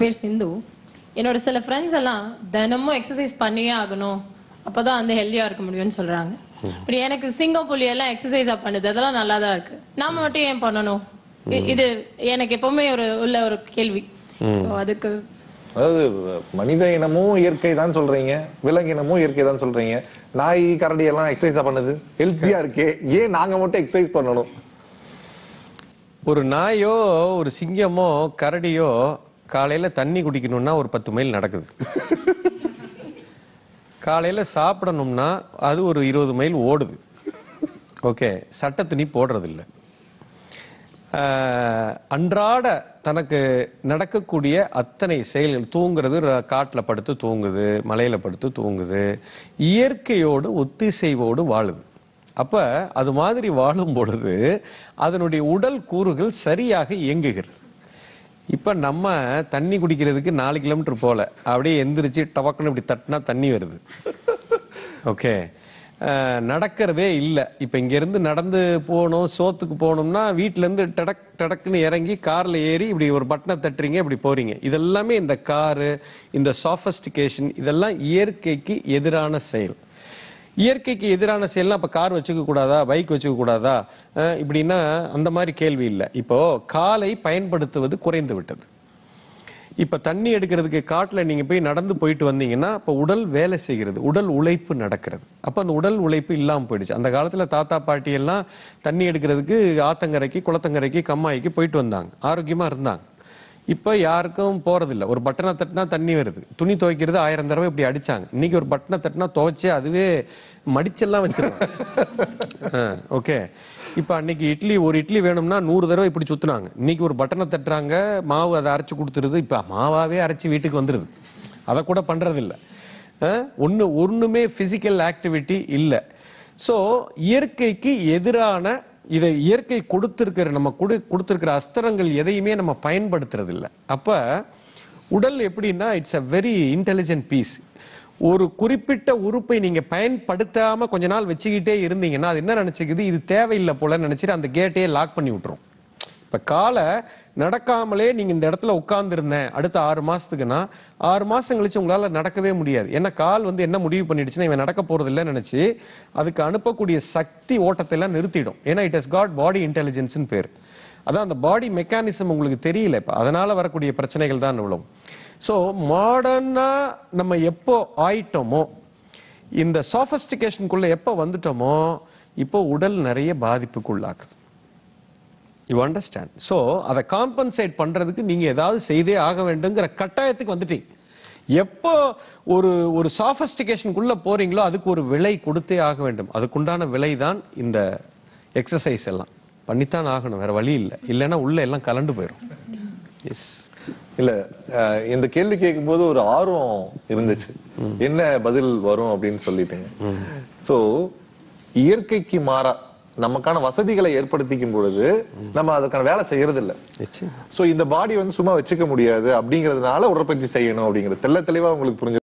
பேர் சிந்து என்னோட சில ஃப்ரெண்ட்ஸ் எல்லாம் தினமும் எக்ஸசைஸ் பண்ணியே ஆகணும் அப்பதான் வந்து ஹெல்தியா இருக்க முடியும்னு சொல்றாங்க பட் எனக்கு சிங்கம் புலி எல்லாம் எக்ஸசைஸா பண்ணுது அதெல்லாம் நல்லா தான் இருக்கு நாம மட்டும் ஏன் பண்ணணும் இ- இது எனக்கு எப்பவுமே ஒரு உள்ள ஒரு கேள்வி ஸோ அதுக்கு அதாவது மனித இனமும் இயற்கை தான் சொல்றீங்க விலங்கினமும் இயற்கை தான் சொல்றீங்க நாய் கரடி எல்லாம் எக்ஸசைஸா பண்ணுது ஹெல்த்தியா இருக்கே ஏன் நாங்க மட்டும் எக்ஸசைஸ் பண்ணணும் ஒரு நாயோ ஒரு சிங்கமோ கரடியோ காலையில தண்ணி குடிக்கணும்னா ஒரு பத்து மைல் நடக்குது காலையில சாப்பிடணும்னா அது ஒரு இருபது மைல் ஓடுது ஓகே சட்டை துணி போடுறது இல்ல ஆஹ், அன்றாட தனக்கு நடக்கக்கூடிய அத்தனை செயல்கள் தூங்குறது ர- காட்டுல படுத்து தூங்குது மலையில படுத்து தூங்குது இயற்கையோடு ஒத்திசைவோடு வாழுது அப்ப அது மாதிரி வாழும் பொழுது அதனுடைய உடல் கூறுகள் சரியாக இயங்குகிறது இப்ப நம்ம தண்ணி குடிக்கிறதுக்கு நாலு கிலோமீட்டர் போல அப்படியே எந்திரிச்சு டபக்குன்னு இப்படி தட்டினா தண்ணி வருது ஓகே அஹ், நடக்கிறதே இல்லை இப்போ இங்கேருந்து நடந்து போகணும் சோத்துக்கு போகணும்னா வீட்டிலேருந்து டடக் டடக்குன்னு இறங்கி காரில் ஏறி இப்படி ஒரு பட்டனை தட்டுறீங்க இப்படி போறீங்க இதெல்லாமே இந்த காரு இந்த சாஃபஸ்டிகேஷன் இதெல்லாம் இயற்கைக்கு எதிரான செயல் இயற்கைக்கு எதிரான செயல்லாம் அப்ப கார் வச்சுக்க கூடாதா பைக் வச்சுக்க கூடாதா அஹ் இப்படின்னா அந்த மாதிரி கேள்வி இல்லை இப்போ காலை பயன்படுத்துவது குறைந்து விட்டது இப்ப தண்ணி எடுக்கிறதுக்கு காட்டுல நீங்க போய் நடந்து போயிட்டு வந்தீங்கன்னா அப்ப உடல் வேலை செய்கிறது உடல் உழைப்பு நடக்கிறது அப்ப அந்த உடல் உழைப்பு இல்லாம போயிடுச்சு அந்த காலத்துல தாத்தா பாட்டி எல்லாம் தண்ணி எடுக்கிறதுக்கு ஆத்தங்கரைக்கு குளத்தங்கரைக்கு கம்மாய்க்கு போயிட்டு வந்தாங்க ஆரோக்கியமா இருந்தாங்க இப்ப யாருக்கும் போறதில்ல ஒரு பட்டனை தட்டினா தண்ணி வருது துணி துவைக்கிறது ஆயிரம் தடவை இப்படி அடிச்சாங்க இன்னைக்கு ஒரு பட்டனை தட்டினா துவைச்சே அதுவே மடிச்செல்லாம் வச்சிருக்காங்க ஓகே இப்ப அன்னைக்கு இட்லி ஒரு இட்லி வேணும்னா நூறு தடவை இப்படி சுத்துனாங்க இன்னைக்கு ஒரு பட்டனை தட்டுறாங்க மாவு அதை அரைச்சு கொடுத்துருது இப்ப மாவாவே அரைச்சு வீட்டுக்கு வந்துருது அதை கூட பண்றது இல்ல அஹ், ஒண்ணு ஒண்ணுமே பிசிக்கல் ஆக்டிவிட்டி இல்ல சோ இயற்கைக்கு எதிரான இதை இயற்கை கொடுத்திருக்கிற நம்ம கொடு கொடுத்திருக்கிற அஸ்திரங்கள் எதையுமே நம்ம பயன்படுத்துறது இல்ல அப்ப உடல் எப்படின்னா it's a very intelligent piece ஒரு குறிப்பிட்ட உறுப்பை நீங்க பயன்படுத்தாம கொஞ்ச நாள் வச்சுக்கிட்டே இருந்தீங்கன்னா அது என்ன நினைச்சுக்குது இது தேவையில்லை போல நினைச்சிட்டு அந்த கேட்டையே லாக் பண்ணி விட்டுரும் இப்ப காலை நடக்காமலே நீங்க இந்த இடத்துல உட்கார்ந்துருந்தேன் அடுத்த ஆறு மாசத்துக்குன்னா ஆறு மாசம் கழிச்சு உங்களால நடக்கவே முடியாது ஏன்னா கால் வந்து என்ன முடிவு பண்ணிடுச்சுன்னா இவன் நடக்க போறது இல்லைன்னு நினைச்சு அதுக்கு அனுப்பக்கூடிய சக்தி ஓட்டத்தை எல்லாம் நிறுத்திடும் ஏன்னா இட் ஹஸ் காட் பாடி இன்டெலிஜென்ஸ்னு பேர் அதான் அந்த பாடி மெக்கானிசம் உங்களுக்கு தெரியல இப்ப அதனால வரக்கூடிய பிரச்சனைகள் தான் இவ்வளவு ஸோ மாடர்னா நம்ம எப்போ ஆயிட்டோமோ இந்த சாஃபஸ்டிகேஷனுக்குள்ள எப்போ வந்துட்டோமோ இப்போ உடல் நிறைய பாதிப்புக்குள்ளாக்குது யூ அண்டர்ஸ்டாண்ட் ஸோ அதை காம்பன்சேட் பண்றதுக்கு நீங்க ஏதாவது செய்தே ஆக வேண்டுங்கிற கட்டாயத்துக்கு வந்துட்டீங்க எப்போ ஒரு ஒரு சாஃபஸ்டிகேஷனுக்குள்ள போறீங்களோ அதுக்கு ஒரு விலை கொடுத்தே ஆக வேண்டும் அதுக்குண்டான விலை தான் இந்த எக்ஸசைஸ் எல்லாம் பண்ணித்தான் ஆகணும் வேற வழி இல்லை இல்லைன்னா உள்ள எல்லாம் கலண்டு போயிடும் எஸ் இல்ல அஹ், இந்த கேள்வி கேட்கும்போது ஒரு ஆர்வம் இருந்துச்சு என்ன பதில் வரும் அப்படின்னு சொல்லிட்டீங்க சோ இயற்கைக்கு மாறா நமக்கான வசதிகளை ஏற்படுத்திக்கும் பொழுது நம்ம அதுக்கான வேலை செய்யறது இல்ல நிச்சயம் சோ இந்த பாடி வந்து சும்மா வச்சுக்க முடியாது அப்படிங்கறதுனால உடற்பயிற்சி செய்யணும் அப்படிங்கிறது தெள்ள தெளிவா உங்களுக்கு புரிஞ்சு